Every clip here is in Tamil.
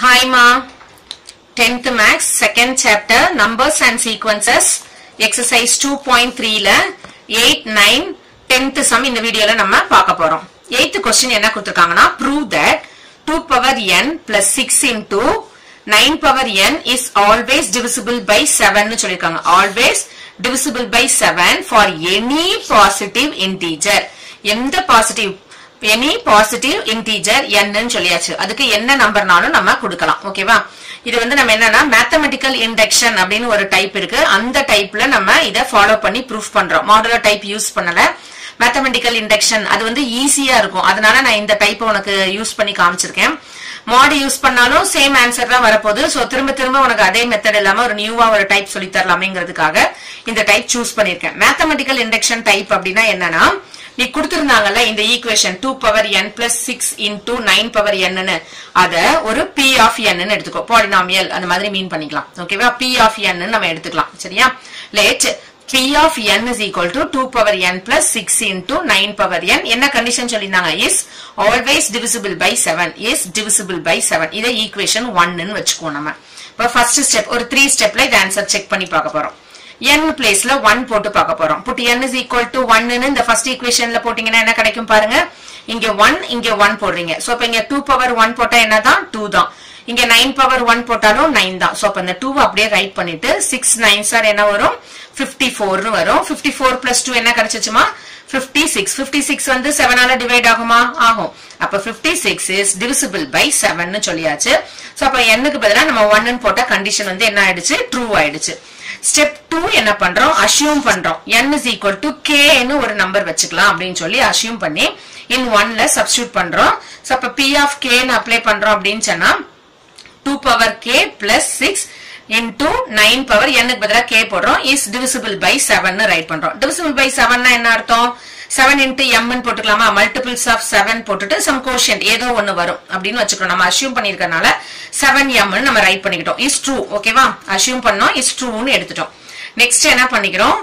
Hi Ma. 10th Max, second chapter, numbers and sequences, exercise 2.3 ல 8, 9, 10th sum இந்த வீடியோல நம்ம பார்க்க போறோம் 8th question என்ன கொடுத்திருக்காங்கன்னா prove that 2 power n plus 6 into 9 power n is always divisible by 7 னு சொல்லிருக்காங்க always divisible by 7 for any positive integer எந்த பாசிட்டிவ் எனி பாசிட்டிவ் இன்டீஜர் என்னன்னு சொல்லியாச்சு அதுக்கு என்ன நம்பர்னாலும் நம்ம கொடுக்கலாம் ஓகேவா இது வந்து நம்ம என்னன்னா மேத்தமெட்டிக்கல் இண்டக்ஷன் அப்படின்னு ஒரு டைப் இருக்கு அந்த டைப்ல நம்ம இதை ஃபாலோ பண்ணி ப்ரூஃப் பண்றோம் மாடுலர் டைப் யூஸ் பண்ணல மேத்தமெட்டிக்கல் இண்டக்ஷன் அது வந்து ஈஸியா இருக்கும் அதனால நான் இந்த டைப் உனக்கு யூஸ் பண்ணி காமிச்சிருக்கேன் மாடு யூஸ் பண்ணாலும் சேம் ஆன்சர் தான் வரப்போகுது சோ திரும்ப திரும்ப உனக்கு அதே மெத்தட் இல்லாம ஒரு நியூவா ஒரு டைப் சொல்லி தரலாமேங்கிறதுக்காக இந்த டைப் சூஸ் பண்ணிருக்கேன் மேத்தமெட்டிக்கல் இண்டக்ஷன் டைப் அப்படின்னா என்னன்னா நீ கொடுத்திருந்தாங்கல்ல இந்த equation two power n plus six into nine power என்னன்னு அத ஒரு பி ஆஃப் என்னு எடுத்துக்கோ பாலினாமியல் அந்த மாதிரி மீன் பண்ணிக்கலாம் ஓகேவா பி ஆஃப் என் நம்ம எடுத்துக்கலாம் சரியா let P of n is equal to two power n plus six into nine power n என்ன கண்டிஷன் சொல்லியிருந்தாங்க is always divisible by seven is divisible by seven இதை ஈக்குவேஷன் ஒன்னு வச்சுக்கோ நம்ம இப்போ ஃபர்ஸ்ட் ஸ்டெப் ஒரு த்ரீ ஸ்டெப்ல இது ஆன்சர் செக் பண்ணி பார்க்க போறோம் n பிளேஸ்ல ஒன் போட்டு பார்க்க போறோம் put n is equal to ஒன்னு இந்த ஃபர்ஸ்ட் ஈக்குவேஷன்ல போட்டீங்கன்னா என்ன கிடைக்கும் பாருங்க இங்க ஒன் இங்க ஒன் போடுறீங்க சோ அப்ப இங்க டூ பவர் ஒன் போட்டா என்னதான் டூ தான் இங்க நைன் பவர் ஒன் போட்டாலும் நைன் தான் சோ அப்ப இந்த டூ அப்படியே ரைட் பண்ணிட்டு சிக்ஸ் நைன் சார் என்ன வரும் பிப்டி ஃபோர்னு வரும் பிப்டி ஃபோர் பிளஸ் டூ என்ன கிடைச்சிச்சுமா பிப்டி சிக்ஸ் பிப்டி சிக்ஸ் வந்து செவனால டிவைட் ஆகுமா ஆகும் அப்ப fifty six is divisible by seven சொல்லியாச்சு சோ அப்ப என்னுக்கு பதிலா நம்ம ஒன்னு போட்ட கண்டிஷன் வந்து என்ன ஆயிடுச்சு ட்ரூ ஆயிடுச்சு ஸ்டெப் டூ என்ன பண்றோம் அசியூம் பண்றோம் n இஸ் ஈக்குவல் டு கேன்னு ஒரு நம்பர் வச்சுக்கலாம் அப்படின்னு சொல்லி அசியூம் பண்ணி இன் ஒன்ல சப்ஸ்டியூட் பண்றோம் சோ அப்ப பி ஆஃப் கேன்னு அப்ளை பண்றோம் அப்படின்னு சொன்னா two power K plus six into nine power என்னுக்கு பதிலா கே போடுறோம் is divisible by seven write பண்றோம் டிவிசிபிள் பை செவன்னா என்ன அர்த்தம் செவன் இன்டூ எம்னு போட்டுக்கலாமா மல்டிபிள்ஸ் ஆஃப் செவன் போட்டுட்டு சம் கோஷன் ஏதோ ஒன்னு வரும் அப்படின்னு வச்சுக்கணும் நம்ம அசியூம் பண்ணிருக்கனால செவன் எம்னு நம்ம ரைட் பண்ணிக்கிட்டோம் இஸ் ட்ரூ ஓகேவா அசியூம் பண்ணோம் இஸ் ட்ரூன்னு எடுத்துட்டோம் நெக்ஸ்ட் என்ன பண்ணிக்கிறோம்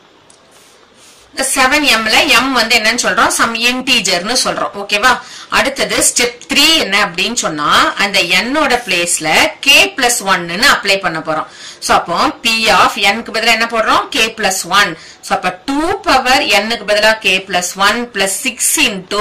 செவன் எம்ல எம் வந்து என்னன்னு சொல்றோம் சம் இன்டீஜர்னு சொல்றோம் ஓகேவா அடுத்தது ஸ்டெப் த்ரீ என்ன அப்படின்னு சொன்னா அந்த என்னோட பிளேஸ்ல கே பிளஸ் ஒன்னு அப்ளை பண்ண போறோம் சோ அப்போ பி ஆஃப் என்க்கு பதிலா என்ன போடுறோம் கே பிளஸ் ஒன் சோ அப்ப டூ பவர் என்னுக்கு பதிலா K plus one plus six into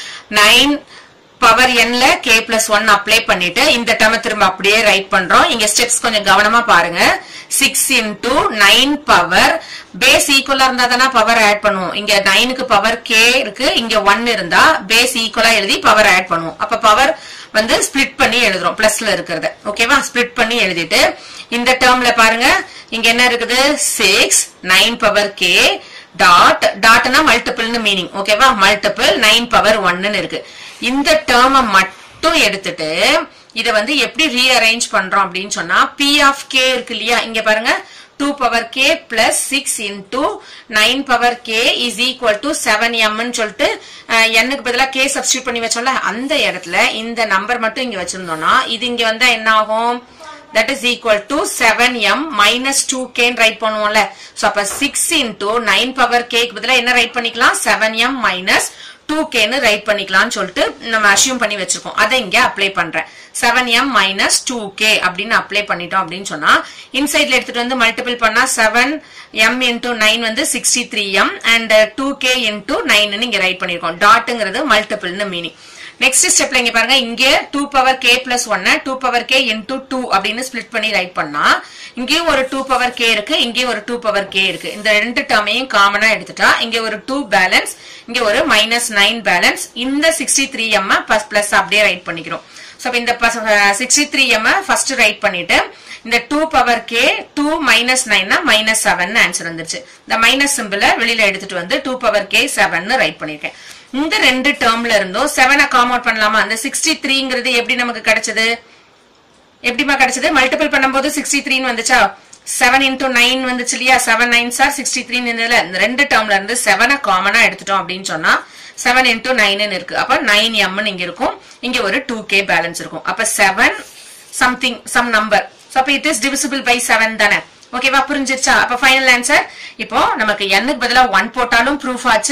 nine power என்ல கே பிளஸ் ஒன் அப்ளை பண்ணிட்டு இந்த டேர்ம் திரும்ப அப்படியே ரைட் பண்றோம் இங்க ஸ்டெப்ஸ் கொஞ்சம் கவனமா பாருங்க six into nine power base ஈக்குவலா இருந்தா தானே பவர் ஆட் பண்ணுவோம் இங்க நைனுக்கு பவர் கே இருக்கு இங்க ஒன் இருந்தா பேஸ் ஈக்குவலா எழுதி பவர் ஆட் பண்ணுவோம் அப்ப பவர் வந்து ஸ்பிளிட் பண்ணி எழுதுறோம் பிளஸ்ல இருக்கிறத ஓகேவா ஸ்பிளிட் பண்ணி எழுதிட்டு இந்த டேர்ம்ல பாருங்க இங்க என்ன இருக்குது six nine power K dot டாட்னா மல்டிபிள்னு மீனிங் ஓகேவா மல்டிபிள் நைன் பவர் ஒன்னு இருக்கு இந்த டேர்ம மட்டும் எடுத்துட்டு இத வந்து எப்படி ரீஅரேஞ்ச் பண்றோம் அப்படின்னு சொன்னா பி ஆஃப் கே இருக்கு இல்லையா இங்க பாருங்க two power K plus six into nine power K is equal to seven எம்னு சொல்லிட்டு என்னுக்கு பதிலா கே சப்ஸ்டியூட் பண்ணி வச்சோம்ல அந்த இடத்துல இந்த நம்பர் மட்டும் இங்க வச்சிருந்தோம்னா இது இங்க வந்தா என்ன ஆகும் that is equal to 7m minus 2k write பண்ணுவோம்ல சோ அப்ப 6 into 9 power k க்கு பதிலா என்ன ரைட் பண்ணிக்கலாம் 7m minus 2k னு ரைட் பண்ணிக்கலாம்னு சொல்லிட்டு நம்ம அசியூம் பண்ணி வச்சிருக்கோம் அதை இங்க அப்ளை பண்றேன் 7m minus 2k அப்படின்னு அப்ளை பண்ணிட்டோம் அப்படின்னு சொன்னா இன்சைட்ல எடுத்துட்டு வந்து மல்டிபிள் பண்ணா 7m into 9 வந்து 63m and 2k into 9 இங்க ரைட் பண்ணிருக்கோம் டாட்ங்கிறது மல்டிபிள்னு மீனிங் நெக்ஸ்ட் ஸ்டெப்ல இங்க பாருங்க இங்க டூ பவர் கே பிளஸ் ஒன்னு two power K into two அப்படின்னு ஸ்பிளிட் பண்ணி ரைட் பண்ணா இங்கேயும் ஒரு டூ பவர் கே இருக்கு இங்கேயும் ஒரு டூ பவர் கே இருக்கு இந்த ரெண்டு டேர்மையும் காமனா எடுத்துட்டா இங்க ஒரு டூ பேலன்ஸ் இங்க ஒரு மைனஸ் நைன் பேலன்ஸ் இந்த சிக்ஸ்டி த்ரீ எம் பிளஸ் அப்படியே ரைட் பண்ணிக்கிறோம் ஸோ இந்த sixty three M first write பண்ணிட்டு இந்த two power K two minus நைன்னா மைனஸ் செவன் ஆன்சர் வந்துருச்சு இந்த மைனஸ் சிம்பிள வெளியில எடுத்துட்டு வந்து two power K seven write பண்ணிருக்கேன் இந்த ரெண்டு டேர்ம்ல இருந்தும் செவனை காம் அவுட் பண்ணலாமா அந்த சிக்ஸ்டி த்ரீங்கிறது எப்படி நமக்கு கிடைச்சது எப்படிமா கிடைச்சது மல்டிபிள் பண்ணும்போது சிக்ஸ்டி த்ரீன்னு வந்துச்சா செவன் இன்டூ நைன் வந்துச்சு இல்லையா செவன் நைன் சார் சிக்ஸ்டி த்ரீன்னு இருந்ததுல இந்த ரெண்டு டேர்ம்ல இருந்து செவனை காமனா எடுத்துட்டோம் அப்படின்னு சொன்னா செவன் இன்டூ நைன் இருக்கு அப்ப நைன் எம்னு இங்க இருக்கும் இங்க ஒரு டூ கே பேலன்ஸ் இருக்கும் அப்ப செவன் சம்திங் சம் நம்பர் அப்ப it is divisible by seven தானே ஓகேவா புரிஞ்சிருச்சா அப்ப ஃபைனல் ஆன்சர் இப்போ நமக்கு எண்ணுக்கு பதிலா ஒன் போட்டாலும் ப்ரூஃப் ஆச்சு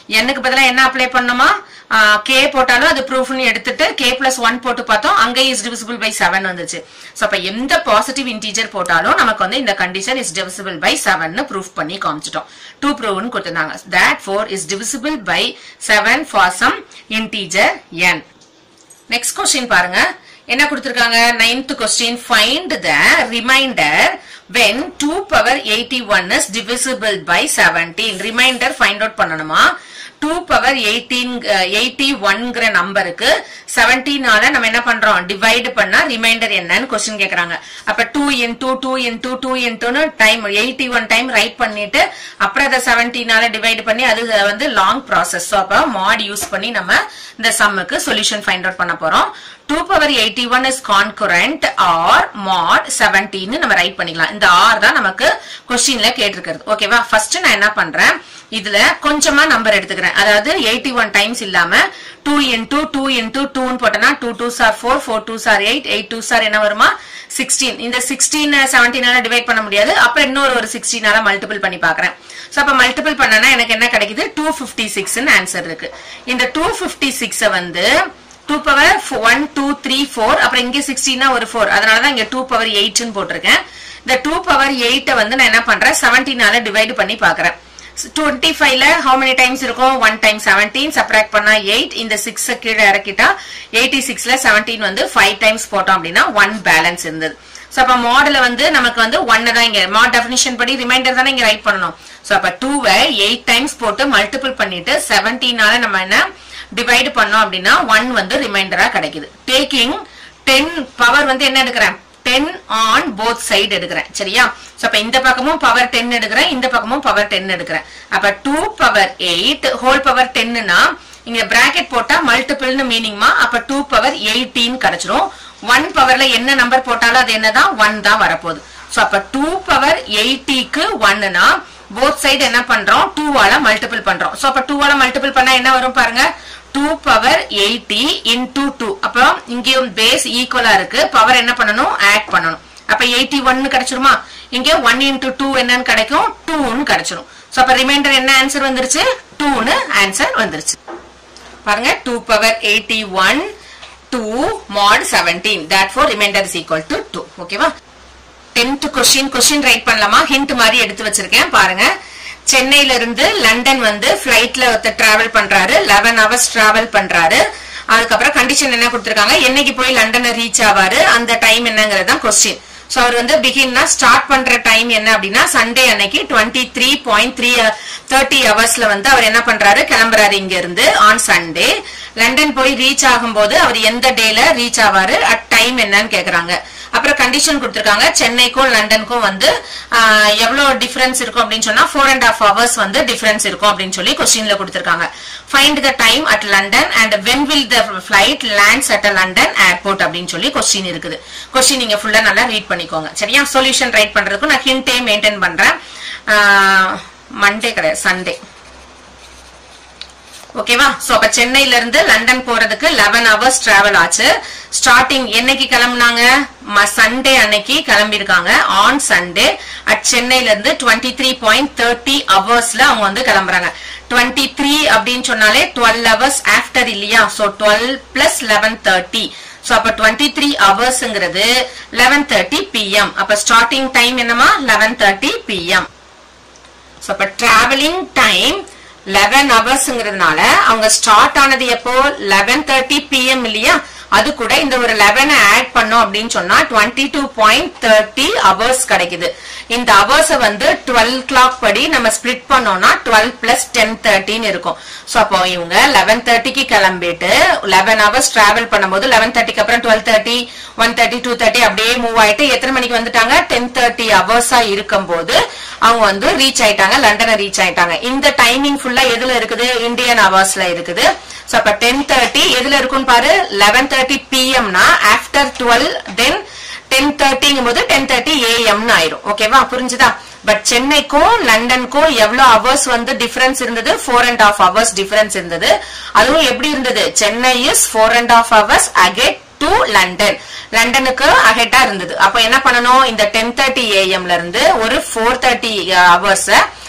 என்னுக்கு பதிலா என்ன அப்ளை பண்ணணுமா கே போட்டாலும் அது ப்ரூஃப்னு எடுத்துட்டு கே பிளஸ் ஒன் போட்டு பார்த்தோம் அங்கே இஸ் டிவிசிபிள் பை செவன் வந்துச்சு ஸோ அப்ப எந்த பாசிட்டிவ் இன்டீஜர் போட்டாலும் நமக்கு வந்து இந்த condition is divisible by seven proof பண்ணி காமிச்சிட்டோம் டூ ப்ரூவ்னு கொடுத்திருந்தாங்க that four is divisible by seven for some integer n next question பாருங்க என்ன கொடுத்திருக்காங்க ninth question find the remainder when 2 power 81 is divisible by 17 remainder find out பண்ணணுமா 2 பவர் 18 81ங்கிற நம்பருக்கு 17 ஆல நம்ம என்ன பண்றோம் டிவைட் பண்ணா ரிமைண்டர் என்னன்னு கொஸ்டின் கேக்குறாங்க அப்ப 2 இன்டூ 2 இன்டூ 2 இன்டூன்னு டைம் 81 டைம் ரைட் பண்ணிட்டு அப்புறம் அதை 17 ஆல டிவைட் பண்ணி அது வந்து லாங் ப்ராசஸ் ஸோ அப்ப மாட் யூஸ் பண்ணி நம்ம இந்த சம்முக்கு சொல்யூஷன் ஃபைண்ட் அவுட் பண்ண போறோம் 2 power 81 is congruent or mod 17 நம்ம ரைட் பண்ணிக்கலாம் இந்த ஆர் தான் நமக்கு கொஸ்டின்ல கேட்டிருக்கிறது ஓகேவா ஃபர்ஸ்ட் நான் என்ன பண்றேன் இதுல கொஞ்சமா நம்பர் எடுத்துக்கிறேன் அதாவது 81 ஒன் டைம்ஸ் இல்லாம டூ இன்டூ டூ இன்டூ டூன்னு போட்டேன்னா two two are four four two are eight eight two are என்ன வருமா சிக்ஸ்டீன் இந்த சிக்ஸ்டீன் செவன்டீனால டிவைட் பண்ண முடியாது அப்புறம் இன்னொரு ஒரு சிக்ஸ்டீனால மல்டிபிள் பண்ணி பாக்குறேன் சோ அப்ப மல்டிபிள் பண்ணனா எனக்கு என்ன கிடைக்குது டூ பிப்டி சிக்ஸ் ஆன்சர் இருக்கு இந்த டூ பிப்டி சிக்ஸ் வந்து two power one two three four அப்புறம் இங்க சிக்ஸ்டீனா ஒரு ஃபோர் அதனாலதான் இங்க டூ பவர் எயிட்னு போட்டிருக்கேன் இந்த டூ பவர் எயிட்ட வந்து நான் என்ன பண்றேன் செவன்டீனால டிவைட் பண்ணி பாக்குறேன் டுவெண்ட்டி ஃபைவ்ல ஹவு மெனி டைம்ஸ் இருக்கும் ஒன் டைம் செவன்டீன் சப்ராக்ட் பண்ணா எயிட் இந்த சிக்ஸ் கீழே இறக்கிட்டா எயிட்டி சிக்ஸ்ல செவன்டீன் வந்து ஃபைவ் டைம்ஸ் போட்டோம் அப்படின்னா ஒன் பேலன்ஸ் இருந்தது சோ அப்ப மாடல வந்து நமக்கு வந்து ஒன்னு தான் இங்க மாட் டெபினிஷன் படி ரிமைண்டர் தானே இங்க ரைட் பண்ணணும் சோ அப்ப டூவை எயிட் டைம்ஸ் போட்டு மல்டிபிள் பண்ணிட்டு செவன்டீனால நம்ம என்ன டிவைட் பண்ணோம் அப்படின்னா ஒன் வந்து ரிமைண்டரா கிடைக்குது டேக்கிங் டென் பவர் வந்து என்ன எடுக்கிறேன் டென் ஆன் போத் சைடு எடுக்கிறேன் சரியா சோ அப்ப இந்த பக்கமும் பவர் டென் எடுக்கிறேன் இந்த பக்கமும் பவர் டென் எடுக்கிறேன் அப்ப two power eight whole power டென்னுனா இங்க பிராக்கெட் போட்டா மல்டிபிள்னு மீனிங்மா அப்ப டூ பவர் எயிட்டீன் கிடைச்சிரும் ஒன் பவர்ல என்ன நம்பர் போட்டாலும் அது என்னதான் ஒன் தான் வரப்போகுது சோ அப்ப டூ பவர் எயிட்டிக்கு ஒன்னுனா போத் சைடு என்ன பண்றோம் டூவால மல்டிபிள் பண்றோம் சோ அப்ப டூவால மல்டிபிள் பண்ணா என்ன வரும் பாருங்க two power eighty into two அப்புறம் இங்கேயும் பேஸ் ஈக்குவலா இருக்கு பவர் என்ன பண்ணணும் ஆட் பண்ணணும் அப்ப எயிட்டி ஒன்னு கிடைச்சிருமா இங்க ஒன் இன்டூ டூ என்னன்னு கிடைக்கும் டூன்னு கிடைச்சிரும் சோ அப்ப ரிமைண்டர் என்ன ஆன்சர் வந்துருச்சு டூன்னு ஆன்சர் வந்துருச்சு பாருங்க two power eighty one two mod seventeen that four remainder is equal to two ஓகேவா டென்த் கொஸ்டின் கொஸ்டின் ரைட் பண்ணலாமா ஹிண்ட் மாதிரி எடுத்து வச்சிருக்கேன் பாருங்க சென்னையில இருந்து லண்டன் வந்து பிளைட்ல ஒருத்தர் டிராவல் பண்றாரு லெவன் ஹவர்ஸ் டிராவல் பண்றாரு அதுக்கப்புறம் கண்டிஷன் என்ன கொடுத்திருக்காங்க என்னைக்கு போய் லண்டனை ரீச் ஆவாரு அந்த டைம் என்னங்கிறது தான் கொஸ்டின் சோ அவர் வந்து பிகின்னா ஸ்டார்ட் பண்ற டைம் என்ன அப்படின்னா சண்டே அன்னைக்கு twenty three point three thirty ஹவர்ஸ்ல வந்து அவர் என்ன பண்றாரு கிளம்புறாரு இங்க இருந்து ஆன் சண்டே லண்டன் போய் ரீச் ஆகும்போது அவர் எந்த டேல ரீச் ஆவாரு அட் டைம் என்னன்னு கேக்குறாங்க அப்புறம் கண்டிஷன் கொடுத்திருக்காங்க சென்னைக்கும் லண்டனுக்கும் வந்து ஆஹ், எவ்வளவு டிஃபரன்ஸ் இருக்கும் அப்படின்னு சொன்னா ஃபோர் அண்ட் ஹாஃப் ஹவர்ஸ் வந்து டிஃபரன்ஸ் இருக்கும் அப்படின்னு சொல்லி கொஸ்டின்ல கொடுத்திருக்காங்க find the time at London and when will the flight lands at London airport அப்படின்னு சொல்லி கொஸ்டின் இருக்குது கொஸ்டின் நீங்க ஃபுல்லா நல்லா ரீட் பண்ணிக்கோங்க சரியா சொல்யூஷன் ரைட் பண்றதுக்கு நான் ஹிண்டே மெயின்டைன் பண்றேன் மண்டே கிடையாது சண்டே ஓகேவா சோ அப்ப சென்னையில இருந்து லண்டன் போறதுக்கு லெவன் ஹவர்ஸ் டிராவல் ஆச்சு ஸ்டார்டிங் என்னைக்கு கிளம்புனாங்க சண்டே அன்னைக்கு கிளம்பியிருக்காங்க ஆன் சண்டே அட் சென்னையில இருந்து டுவெண்ட்டி த்ரீ பாயிண்ட் தேர்ட்டி ஹவர்ஸ்ல அவங்க வந்து கிளம்புறாங்க டுவெண்ட்டி த்ரீ அப்படின்னு சொன்னாலே டுவெல் ஹவர்ஸ் ஆஃப்டர் இல்லையா so twelve plus eleven thirty so அப்ப டுவெண்ட்டி த்ரீ ஹவர்ஸ்ங்கிறது லெவன் தேர்ட்டி பிஎம் அப்ப ஸ்டார்டிங் டைம் என்னமா லெவன் தேர்ட்டி பிஎம் சோ அப்ப டிராவலிங் டைம் லெவன் ஹவர்ஸ்ங்கிறதுனால அவங்க ஸ்டார்ட் ஆனது எப்போ லெவன் தேர்ட்டி பிஎம் இல்லையா அது கூட இந்த ஒரு லெவனை ஆட் பண்ணோம் அப்படின்னு சொன்னா twenty two point thirty hours கிடைக்குது இந்த ஹவர்ஸ வந்து டுவெல் கிளாக் படி நம்ம ஸ்பிளிட் பண்ணோம்னா டுவெல் பிளஸ் டென் தேர்ட்டின்னு இருக்கும் சோ அப்போ இவங்க லெவன் தேர்ட்டிக்கு கிளம்பிட்டு லெவன் ஹவர்ஸ் டிராவல் பண்ணும்போது லெவன் தேர்ட்டிக்கு அப்புறம் twelve thirty one thirty two thirty அப்படியே மூவ் ஆயிட்டு எத்தனை மணிக்கு வந்துட்டாங்க டென் தேர்ட்டி ஹவர்ஸா இருக்கும்போது அவங்க வந்து ரீச் ஆயிட்டாங்க லண்டனை ரீச் ஆயிட்டாங்க இந்த டைமிங் ஃபுல்லா எதுல இருக்குது இந்தியன் ஹவர்ஸ்ல இருக்குது சோ அப்ப டென் தேர்ட்டி எதுல இருக்கும்னு பாரு லெவன் தேர்ட்டி பிஎம்னா ஆஃப்டர் டுவெல் தென் டென் தேர்ட்டிங்கும் போது டென் தேர்ட்டி ஏஎம்னு ஆயிரும் ஓகேவா புரிஞ்சுதா பட் சென்னைக்கும் லண்டனுக்கும் எவ்வளவு ஹவர்ஸ் வந்து டிஃபரன்ஸ் இருந்தது four and half hours difference இருந்தது அதுவும் எப்படி இருந்தது Chennai is four and half hours ahead to London லண்டனுக்கு அஹெட்டா இருந்தது அப்ப என்ன பண்ணணும் இந்த டென் தேர்ட்டி ஏஎம்ல இருந்து ஒரு ஃபோர் தேர்ட்டி ஹவர்ஸ்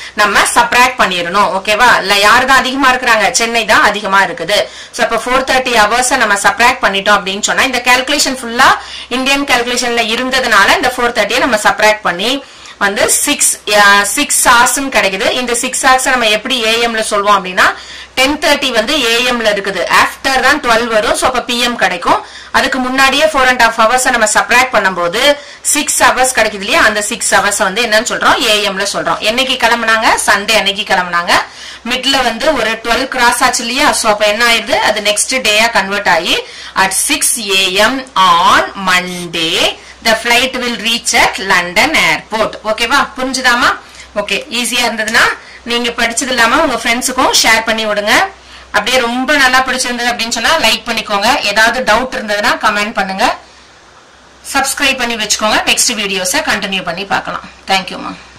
நம்ம சப்ராக்ட் பண்ணிடணும் ஓகேவா இல்ல யாரு தான் அதிகமா இருக்கிறாங்க சென்னை தான் அதிகமா இருக்குது சோ இப்ப ஃபோர் தேர்ட்டி ஹவர்ஸ் நம்ம சப்ராக்ட் பண்ணிட்டோம் அப்படின்னு சொன்னா இந்த கால்குலேஷன் ஃபுல்லா இந்தியன் கால்குலேஷன்ல இருந்ததுனால இந்த ஃபோர் தேர்ட்டியை நம்ம சப்ராக்ட் பண்ணி வந்து சிக்ஸ் சிக்ஸ் ஹார்ஸ்ன்னு கிடைக்குது இந்த சிக்ஸ் ஹார்ஸ் நம்ம எப்படி ஏஎம்ல சொல்லுவோம் அப்படின்னா டென் தேர்ட்டி வந்து ஏஎம்ல இருக்குது ஆஃப்டர் தான் டுவெல் வரும் ஸோ அப்ப பிஎம் கிடைக்கும் அதுக்கு முன்னாடியே ஃபோர் அண்ட் ஹாஃப் ஹவர்ஸ் நம்ம சப்ராக்ட் பண்ணும்போது சிக்ஸ் ஹவர்ஸ் கிடைக்குது இல்லையா அந்த சிக்ஸ் ஹவர்ஸ் வந்து என்னன்னு சொல்றோம் ஏஎம்ல சொல்றோம் என்னைக்கு கிளம்புனாங்க சண்டே அன்னைக்கு கிளம்புனாங்க மிட்ல வந்து ஒரு டுவெல் கிராஸ் ஆச்சு இல்லையா ஸோ அப்ப என்ன ஆயிருது அது நெக்ஸ்ட் டேயா கன்வெர்ட் ஆகி at six AM on Monday the flight will reach at London airport ஓகேவா புரிஞ்சுதாமா ஓகே ஈஸியா இருந்ததுன்னா நீங்க படிச்சது இல்லாம உங்க ஃப்ரெண்ட்ஸுக்கும் ஷேர் பண்ணி விடுங்க அப்படியே ரொம்ப நல்லா பிடிச்சிருந்தது அப்படின்னு சொன்னா லைக் பண்ணிக்கோங்க ஏதாவது டவுட் இருந்ததுன்னா கமெண்ட் பண்ணுங்க சப்ஸ்கிரைப் பண்ணி வச்சுக்கோங்க நெக்ஸ்ட் வீடியோஸை கண்டினியூ பண்ணி பார்க்கலாம் தேங்க்யூமா